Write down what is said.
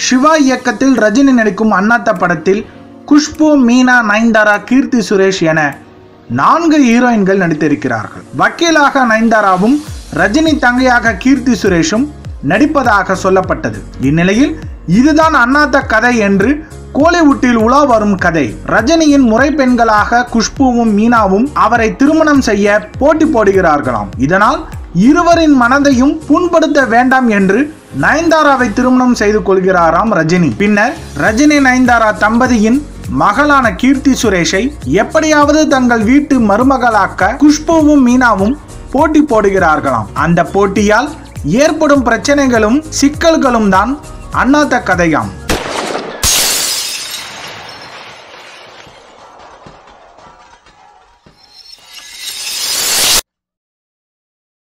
சிவா இயக்கத்தில் ரஜினி நடிக்கும் அண்ணாத்த படத்தில் குஷ்பு மீனா நயன்தாரா கீர்த்தி சுரேஷ் என நான்கு ஹீரோயின்கள் நடித்திருக்கிறார்கள் வக்கீலாக நயன்தாராவும் ரஜினி தங்கையாக கீர்த்தி சுரேஷும் நடிப்பதாக சொல்லப்பட்டது இந்நிலையில் இதுதான் அண்ணாத்த கதை என்று கோலிவுட்டில் உலா வரும் கதை ரஜினியின் முறை பெண்களாக குஷ்புவும் மீனாவும் அவரை திருமணம் செய்ய போட்டி போடுகிறார்களாம் இதனால் இருவரின் மனதையும் புண்படுத்த வேண்டாம் என்று நயன்தாராவை திருமணம் செய்து கொள்கிறாராம் ரஜினி பின்னர் ரஜினி நயன்தாரா தம்பதியின் மகளான கீர்த்தி சுரேஷை எப்படியாவது தங்கள் வீட்டு மருமகளாக்க குஷ்புவும் மீனாவும் போட்டி போடுகிறார்களாம் அந்த போட்டியால் ஏற்படும் பிரச்சனைகளும் சிக்கல்களும் தான் அண்ணாத்த கதையாம்